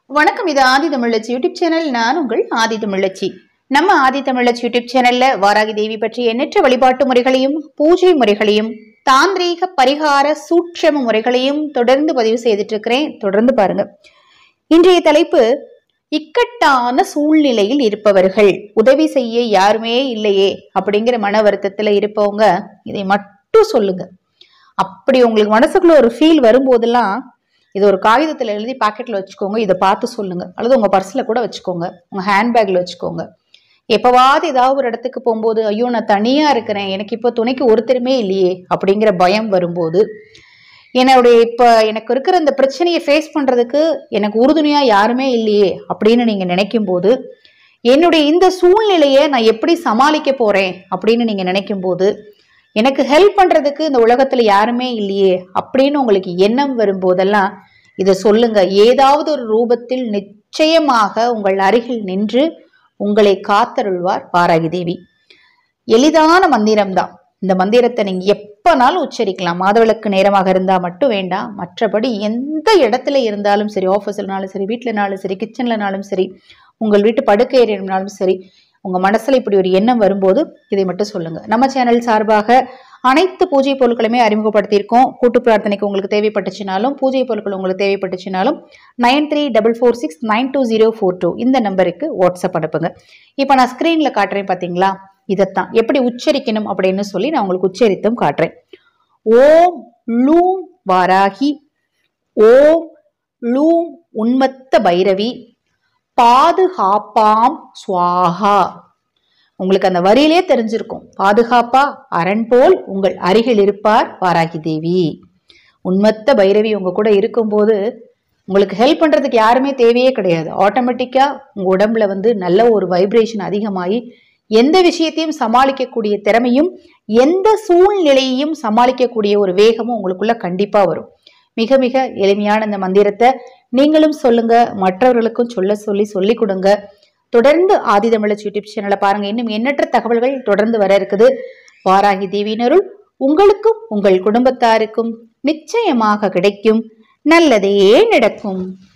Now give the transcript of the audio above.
வணக்கம் இது ஆதி தமிழச்சி YouTube channel நான் உங்கள் ஆதி தமிழச்சி நம்ம ஆதி தமிழச்சி யூடியூப் சேனல்ல வாராகி தேவி பற்றி எண்ணற்ற வழிபாட்டு முறைகளையும் பூஜை முறைகளையும் தாந்திரீக பரிகார சூட்சம முறைகளையும் தொடர்ந்து பதிவு செய்துட்டு இருக்கிறேன் தொடர்ந்து பாருங்க இன்றைய தலைப்பு இக்கட்டான சூழ்நிலையில் இருப்பவர்கள் உதவி செய்ய யாருமே இல்லையே அப்படிங்கிற மன வருத்தத்துல இருப்பவங்க இதை மட்டும் சொல்லுங்க அப்படி உங்களுக்கு மனசுக்குள்ள ஒரு ஃபீல் வரும்போதெல்லாம் இது ஒரு காகிதத்தில் எழுதி பாக்கெட்டில் வச்சுக்கோங்க இதை பார்த்து சொல்லுங்க அல்லது உங்கள் பர்ஸில் கூட வச்சுக்கோங்க உங்கள் ஹேண்ட்பேக்கில் வச்சுக்கோங்க எப்போவாவது ஏதாவது ஒரு இடத்துக்கு போகும்போது ஐயோ நான் தனியாக இருக்கிறேன் எனக்கு இப்போ துணைக்கு ஒருத்தருமே இல்லையே அப்படிங்கிற பயம் வரும்போது என்னுடைய இப்போ எனக்கு இருக்கிற இந்த பிரச்சனையை ஃபேஸ் பண்ணுறதுக்கு எனக்கு உறுதுணையாக யாருமே இல்லையே அப்படின்னு நீங்கள் நினைக்கும் போது என்னுடைய இந்த சூழ்நிலையை நான் எப்படி சமாளிக்க போகிறேன் அப்படின்னு நீங்கள் நினைக்கும் போது எனக்கு ஹெல்ப் பண்ணுறதுக்கு இந்த உலகத்தில் யாருமே இல்லையே அப்படின்னு உங்களுக்கு எண்ணம் வரும்போதெல்லாம் இதை சொல்லுங்க ஏதாவது ஒரு ரூபத்தில் நிச்சயமாக உங்கள் அருகில் நின்று உங்களை காத்தருள்வார் வாராகி தேவி எளிதான மந்திரம்தான் இந்த மந்திரத்தை நீங்க எப்பனாலும் உச்சரிக்கலாம் மாதவிளக்கு நேரமாக இருந்தா மட்டும் வேண்டாம் மற்றபடி எந்த இடத்துல இருந்தாலும் சரி ஆஃபீஸ்லனாலும் சரி வீட்டிலனாலும் சரி கிச்சன்லனாலும் சரி உங்கள் வீட்டு படுக்கை ஏறினாலும் சரி உங்க மனசுல இப்படி ஒரு எண்ணம் வரும்போது இதை மட்டும் சொல்லுங்க நம்ம சேனல் சார்பாக அனைத்து பூஜை பொருட்களுமே அறிமுகப்படுத்தியிருக்கோம் கூட்டு பிரார்த்தனைக்கு உங்களுக்கு தேவைப்பட்டுச்சுனாலும் பூஜை பொருட்கள் உங்களுக்கு தேவைப்பட்டுச்சுனாலும் nine three double four six nine two zero four two இந்த நம்பருக்கு வாட்ஸ்அப் அனுப்புங்க இப்போ நான் ஸ்க்ரீனில் காட்டுறேன் பார்த்தீங்களா இதைத்தான் எப்படி உச்சரிக்கணும் அப்படின்னு சொல்லி நான் உங்களுக்கு உச்சரித்தும் காட்டுறேன் ஓம் லூம் வாராகி ஓம் லூம் உன்மத்த பைரவி பாதுகாப்பாம் சுவாகா உங்களுக்கு அந்த வரியிலே தெரிஞ்சிருக்கும் பாதுகாப்பா அரண் போல் உங்கள் அருகில் இருப்பார் வாராகி தேவி உண்மத்த பைரவி உங்க கூட இருக்கும்போது உங்களுக்கு ஹெல்ப் பண்றதுக்கு யாருமே தேவையே கிடையாது ஆட்டோமேட்டிக்கா உங்க உடம்புல வந்து நல்ல ஒரு வைப்ரேஷன் அதிகமாகி எந்த விஷயத்தையும் சமாளிக்கக்கூடிய திறமையும் எந்த சூழ்நிலையையும் சமாளிக்கக்கூடிய ஒரு வேகமும் உங்களுக்குள்ள கண்டிப்பா வரும் மிக மிக எளிமையான இந்த மந்திரத்தை நீங்களும் சொல்லுங்க மற்றவர்களுக்கும் சொல்ல சொல்லி சொல்லி கொடுங்க தொடர்ந்து ஆதிதமிழச் யூடியூப் சேனலை பாருங்க இன்னும் எண்ணற்ற தகவல்கள் தொடர்ந்து வர இருக்குது வாராகி தேவியினருள் உங்களுக்கும் உங்கள் குடும்பத்தாருக்கும் நிச்சயமாக கிடைக்கும் நல்லதே நடக்கும்